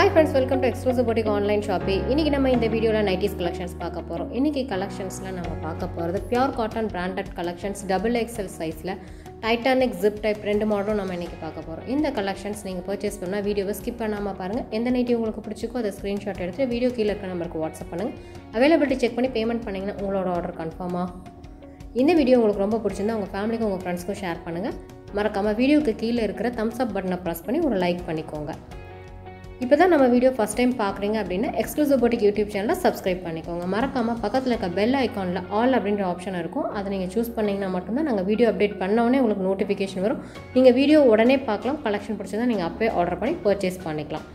hi friends welcome to exclusive boutique online shoppe இன்றைக்கி நம்ம இந்த வீடியோவில் நைட்டிஸ் கலெக்ஷன்ஸ் பார்க்க போகிறோம் இன்றைக்கி கலெக்ஷன்ஸில் நம்ம பார்க்க போகிறது pure cotton branded collections double XL சைஸில் டைட்டானிக் ஜிப் டைப் ரெண்டு மாடலும் நம்ம இன்றைக்கி பார்க்க போகிறோம் இந்த கலெக்ஷன்ஸ் நீங்கள் பர்ச்சேஸ் பண்ணால் வீடியோவை ஸ்கிப் பண்ணாமல் பாருங்கள் எந்த நைட்டி உங்களுக்கு பிடிச்சிக்கோ அதை ஸ்க்ரீன்ஷாட் எடுத்து வீடியோ கீழே இருக்க நம்பருக்கு வாட்ஸ்அப் பண்ணுங்கள் அவைலபிலிட்டி செக் பண்ணி பேமெண்ட் பண்ணிங்கன்னா உங்களோட ஆர்டர் கன்ஃபார்மாக இந்த வீடியோ உங்களுக்கு ரொம்ப பிடிச்சிருந்தா உங்கள் ஃபேமிலிக்கும் உங்கள் ஃப்ரெண்ட்ஸ்க்கும் ஷேர் பண்ணுங்கள் மறக்காமல் வீடியோக்கு கீழே இருக்கிற தம்ஸ் அப் பட்டனை ப்ரெஸ் பண்ணி ஒரு லைக் பண்ணிக்கோங்க இப்போ தான் நம்ம வீடியோ ஃபஸ்ட் டைம் பார்க்குறீங்க அப்படின்னா எக்ஸ்க்ளூசிவ் போட்டிக் யூடியூப் சேனலை சப்ஸ்கிரைப் பண்ணிக்கோங்க மறக்காமல் பக்கத்தில் இருக்க பெல் ஐக்கானில் ஆல் அப்படின்ற ஆப்ஷன் இருக்கும் அதை நீங்கள் சூஸ் பண்ணிங்கன்னா மட்டும்தான் நாங்கள் வீடியோ அப்டேட் பண்ணோடனே உங்களுக்கு நோட்டிஃபிகேஷன் வரும் நீங்கள் வீடியோ உடனே பார்க்கலாம் கலெக்ஷன் பிடிச்சதா நீங்கள் அப்போயே ஆர்டர் பண்ணி பர்ச்சேஸ் பண்ணிக்கலாம்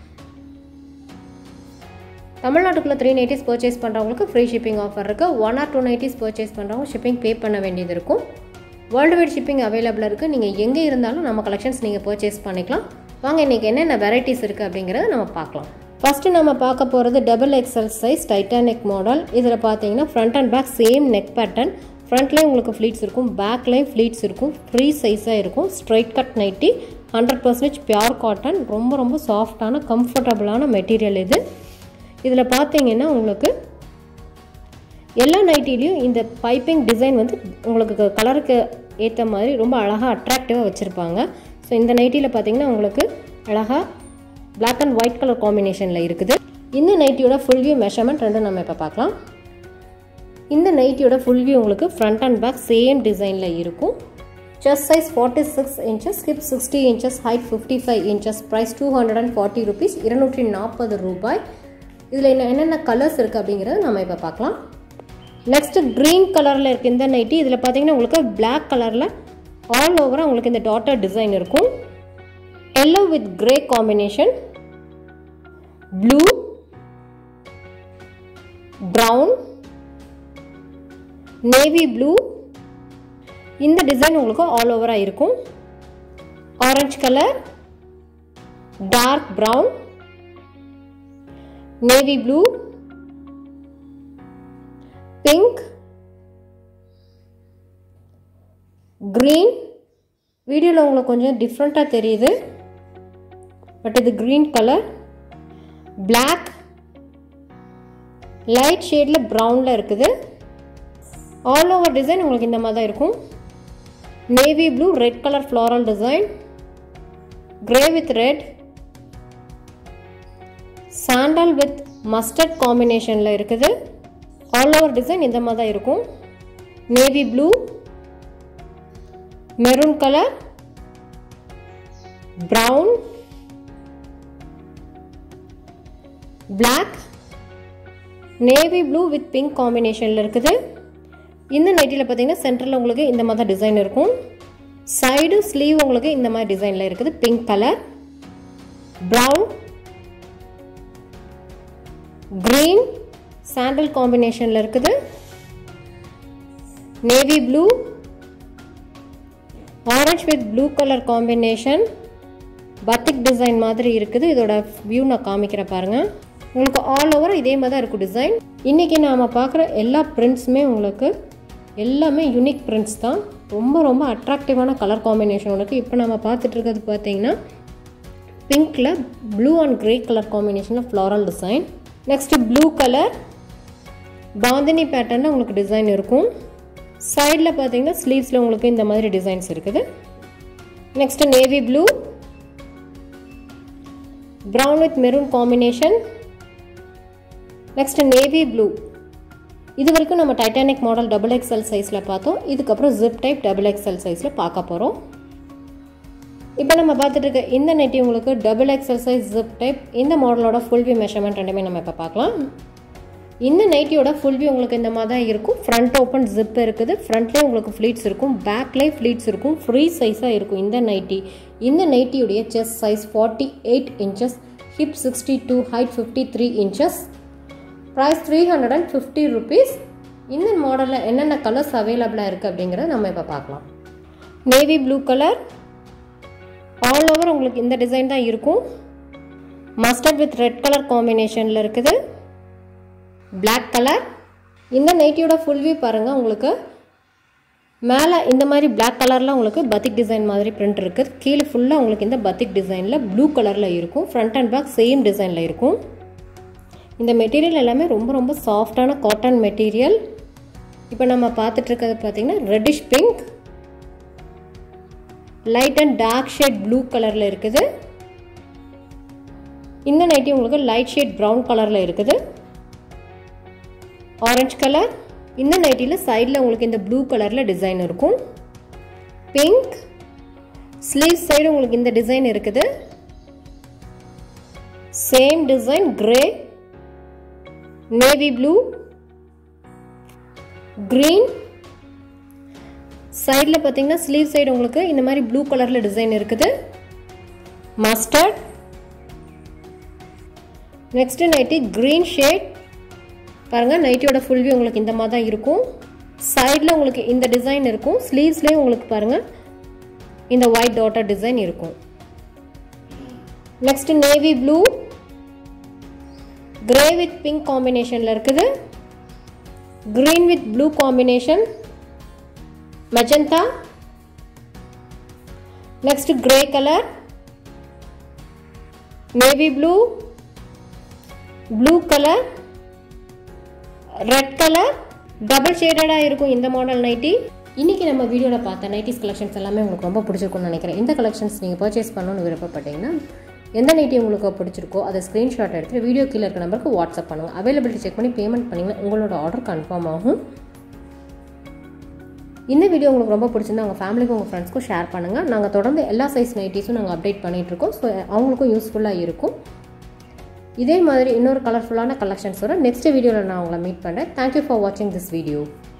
தமிழ்நாட்டுக்குள்ளே த்ரீ நைட்டிஸ் பர்ச்சேஸ் பண்ணுறவங்களுக்கு ஃப்ரீ ஷிப்பிங் ஆஃபர் இருக்குது one or two nighties purchase பண்ணுறவங்க ஷிப்பிங் பே பண்ண வேண்டியது இருக்கும் வேர்ல்டு வைட் ஷிப்பிங் அவைலபிள் இருக்குது நீங்கள் எங்கே இருந்தாலும் நம்ம கலெக்ஷன்ஸ் நீங்கள் பர்ச்சேஸ் பண்ணிக்கலாம் வாங்க இன்றைக்கி என்னென்ன வெரைட்டிஸ் இருக்குது அப்படிங்கிறத நம்ம பார்க்கலாம் ஃபஸ்ட்டு நம்ம பார்க்க போகிறது double XL size Titanic model இதில் பார்த்தீங்கன்னா front and back same neck pattern ஃப்ரண்ட்லேயும் உங்களுக்கு ஃப்ளீட்ஸ் இருக்கும் பேக்லேயும் ஃப்ளீட்ஸ் இருக்கும் ஃப்ரீ சைஸாக இருக்கும் straight cut nighty hundred percentage pure cotton ரொம்ப ரொம்ப சாஃப்டான கம்ஃபர்டபுளான மெட்டீரியல் இது இதில் பார்த்தீங்கன்னா உங்களுக்கு எல்லா நைட்டிலையும் இந்த பைப்பிங் டிசைன் வந்து உங்களுக்கு கலருக்கு ஏற்ற மாதிரி ரொம்ப அழகாக அட்ராக்டிவாக வச்சுருப்பாங்க ஸோ இந்த நைட்டியில் பார்த்தீங்கன்னா உங்களுக்கு அழகாக பிளாக் அண்ட் ஒயிட் கலர் காம்பினேஷனில் இருக்குது இந்த நைட்டியோட ஃபுல் வியூ மெஷர்மெண்ட் ரெண்டும் நம்ம இப்போ பார்க்கலாம் இந்த நைட்டியோட ஃபுல் வியூ உங்களுக்கு ஃப்ரண்ட் அண்ட் பேக் சேம் டிசைனில் இருக்கும் chest size forty six inches hip sixty inches height fifty five inches price two hundred and forty rupees இருநூற்றி நாற்பது ரூபாய் இதில் என்ன என்னென்ன கலர்ஸ் இருக்குது அப்படிங்கிறத நம்ம இப்போ பார்க்கலாம் நெக்ஸ்ட்டு க்ரீன் கலரில் இருக்குது இந்த நைட்டி இதில் பார்த்தீங்கன்னா உங்களுக்கு பிளாக் கலரில் ஆல் ஓவராக உங்களுக்கு இந்த டாட்டர் டிசைன் இருக்கும் yellow with grey combination blue brown navy blue இந்த டிசைன் உங்களுக்கு ஆல் ஓவராக இருக்கும் orange colour dark brown navy blue pink green வீடியோவில் உங்களுக்கு கொஞ்சம் டிஃப்ரெண்ட்டாக தெரியுது பட் இது க்ரீன் கலர் பிளாக் லைட் ஷேடில் ப்ரௌனில் இருக்குது ஆல் ஓவர் டிசைன் உங்களுக்கு இந்த மாதிரி தான் இருக்கும் navy blue red colour floral design grey with red sandal with mustard காம்பினேஷனில் இருக்குது ஆல் ஓவர் டிசைன் இந்த மாதிரி தான் இருக்கும் navy blue maroon colour brown black navy blue with pink காம்பினேஷனில் இருக்குது இந்த நைட்டியில் பார்த்தீங்கன்னா சென்டரில் உங்களுக்கு இந்த மாதிரி தான் டிசைன் இருக்கும் சைடு ஸ்லீவ் உங்களுக்கு இந்த மாதிரி டிசைனில் இருக்குது pink colour brown green sandal காம்பினேஷனில் இருக்குது navy blue orange with blue colour combination batik design மாதிரி இருக்குது இதோட வியூ நான் காமிக்கிறேன் பாருங்கள் உங்களுக்கு ஆல் ஓவர் இதே மாதிரி தான் இருக்கும் டிசைன் இன்றைக்கி நாம் பார்க்குற எல்லா பிரிண்ட்ஸுமே உங்களுக்கு எல்லாமே யூனிக் பிரிண்ட்ஸ் தான் ரொம்ப ரொம்ப அட்ராக்டிவான கலர் காம்பினேஷன் இருக்குது இப்போ நம்ம பார்த்துட்டு இருக்கிறது பார்த்தீங்கன்னா பிங்க்கில் ப்ளூ அண்ட் கிரே கலர் காம்பினேஷனில் floral design next blue colour bandhani பேட்டர்னில் உங்களுக்கு டிசைன் இருக்கும் சைடில் பார்த்தீங்கன்னா ஸ்லீவ்ஸில் உங்களுக்கு இந்த மாதிரி டிசைன்ஸ் இருக்குது next navy blue brown with maroon combination next navy blue இது வரைக்கும் நம்ம டைட்டானிக் மாடல் டபுள் எக்ஸ்எல் சைஸில் பார்த்தோம் இதுக்கப்புறம் ஜிப் டைப் டபுள் எக்ஸ்எல் சைஸில் பார்க்க போகிறோம் இப்போ நம்ம பார்த்துட்டு இருக்க இந்த நெட்டி உங்களுக்கு double XL size zip type இந்த மாடலோட ஃபுல் வியூ மெஷர்மெண்ட் ரெண்டுமே நம்ம இப்போ பார்க்கலாம் இந்த நைட்டியோட ஃபுல் வியூ உங்களுக்கு இந்த மாதிரி தான் இருக்கும் ஃப்ரண்ட் ஓப்பன் ஜிப் இருக்குது ஃப்ரண்ட்லேயே உங்களுக்கு ஃப்ளீட்ஸ் இருக்கும் பேக்லேயே ஃப்ளீட்ஸ் இருக்கும் ஃப்ரீ சைஸாக இருக்கும் இந்த நைட்டி இந்த நைட்டியுடைய chest size forty eight inches hip sixty two height fifty three inches price three hundred and fifty rupees இந்த மாடலில் என்னென்ன கலர்ஸ் அவைலபிளாக இருக்குது அப்படிங்கிறத நம்ம இப்போ பார்க்கலாம் navy blue colour all over உங்களுக்கு இந்த டிசைன் தான் இருக்கும் மஸ்டர்ட் வித் ரெட் கலர் காம்பினேஷனில் இருக்குது பிளாக் கலர் இந்த நைட்டியோட ஃபுல் வியூ பாருங்கள் உங்களுக்கு மேலே இந்த மாதிரி பிளாக் கலரில் உங்களுக்கு பத்திக் டிசைன் மாதிரி பிரிண்ட் இருக்குது கீழே ஃபுல்லாக உங்களுக்கு இந்த பத்திக் டிசைனில் ப்ளூ கலரில் இருக்கும் ஃப்ரண்ட் அண்ட் பேக் சேம் டிசைனில் இருக்கும் இந்த மெட்டீரியல் எல்லாமே ரொம்ப ரொம்ப சாஃப்டான காட்டன் மெட்டீரியல் இப்போ நம்ம பார்த்துட்டு இருக்கிறது பார்த்தீங்கன்னா reddish pink light and dark shade blue கலரில் இருக்குது இந்த நைட்டி உங்களுக்கு லைட் ஷேட் ப்ரௌன் கலரில் இருக்குது ஆரஞ்சு கலர் இந்த நைட்டியில் சைடில் உங்களுக்கு இந்த ப்ளூ கலரில் டிசைன் இருக்கும் பிங்க் ஸ்லீவ் சைடு உங்களுக்கு இந்த டிசைன் இருக்குது same design grey navy blue green சைடில் பார்த்தீங்கன்னா ஸ்லீவ் சைடு உங்களுக்கு இந்த மாதிரி ப்ளூ கலரில் டிசைன் இருக்குது mustard next nighty green shade பாருங்கள் நைட்டியோட ஃபுல் வியூ உங்களுக்கு இந்த மாதிரி தான் இருக்கும் சைடில் உங்களுக்கு இந்த டிசைன் இருக்கும் ஸ்லீவ்ஸ்லேயும் உங்களுக்கு பாருங்கள் இந்த ஒயிட் டாட்டர் டிசைன் இருக்கும் next navy blue grey with pink காம்பினேஷனில் இருக்குது green with blue combination magenta next grey colour navy blue blue colour red colour double ஷேடடாக இருக்கும் இந்த மாடல் நைட்டி இன்றைக்கி நம்ம வீடியோவில் பார்த்த நைட்டிஸ் கலெக்ஷன்ஸ் எல்லாமே உங்களுக்கு ரொம்ப பிடிச்சிருக்கும்னு நினைக்கிறேன் இந்த கலெக்ஷன்ஸ் நீங்கள் பர்ச்சேஸ் பண்ணணும்னு விருப்பப்பட்டீங்கன்னா எந்த நைட்டி உங்களுக்கு பிடிச்சிருக்கோ அதை ஸ்க்ரீன்ஷாட் எடுத்துகிட்டு வீடியோ கீழே இருக்க நம்பருக்கு வாட்ஸ்அப் பண்ணுங்கள் அவைலபிலிட்டி செக் பண்ணி பேமெண்ட் பண்ணிங்கன்னா உங்களோட ஆர்டர் கன்ஃபார்ம் ஆகும் இந்த வீடியோ உங்களுக்கு ரொம்ப பிடிச்சிருந்தா உங்கள் ஃபேமிலிக்கும் உங்கள் ஃப்ரெண்ட்ஸ்க்கும் ஷேர் பண்ணுங்கள் நாங்கள் தொடர்ந்து எல்லா சைஸ் நைட்டிஸும் நாங்கள் அப்டேட் பண்ணிகிட்ருக்கோம் ஸோ அவங்களுக்கும் யூஸ்ஃபுல்லாக இருக்கும் இதே மாதிரி இன்னொரு கலர்ஃபுல்லான கலெக்ஷன்ஸோட நெக்ஸ்ட் வீடியோவில் நான் உங்களை மீட் பண்ணுறேன் தேங்க்யூ ஃபார் வாட்சிங் திஸ் வீடியோ